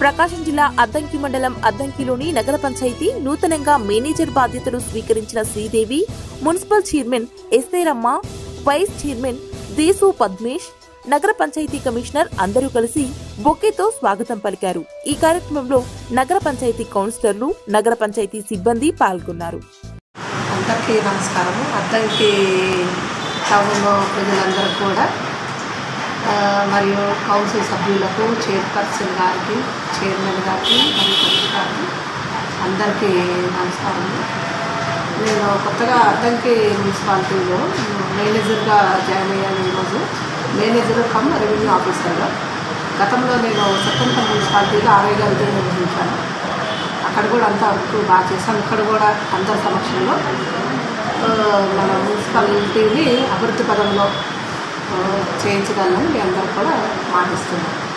ప్రకాశం జిల్లా అద్దంకి మండలం అద్దంకిలోని నగర పంచాయతీ నూతనంగా మేనేజర్ బాధ్యతలు స్వీకరించిన Sridevi municipal chairman Estheramma vice chairman Desu Padmesh నగర పంచాయతీ కమిషనర్ అందరూ కలిసి బొకేతో స్వాగతం పలికారు ఈ కార్యక్రమంలో నగర పంచాయతీ కౌన్సిలర్లు నగర పంచాయతీ సిబ్బంది పాల్గొన్నారు అందరికీ నమస్కారము అద్దంకి టౌన్లో ప్రజలందరూ కూడా ఆ, మరియు కౌన్సిల్ సభ్యులకు చైర్పర్సన్ గారికి చైర్మన్ గారికి మరియు కమిషనర్ గారికి అందరికీ నమస్కారం నేను కొత్తగా అద్దంకి మున్సిపాలిటీలో మేనేజర్గా జాయిన్ అయ్యాను ఈరోజు మేనేజర్ కమ్ రెవెన్యూ ఆఫీసర్గా గతంలో నేను సత్తంత మున్సిపాలిటీలో ఆరోగ్య విధులు నిర్వహించాను అక్కడ కూడా అంతా వర్క్ బాగా చేశాం ఇక్కడ కూడా అందరి సమక్షంలో ఆ, మన మున్సిపాలిటీని అభివృద్ధి పదంలో ఆ, చేయించగలను మీ అందరూ కూడా మాటిస్తున్నాను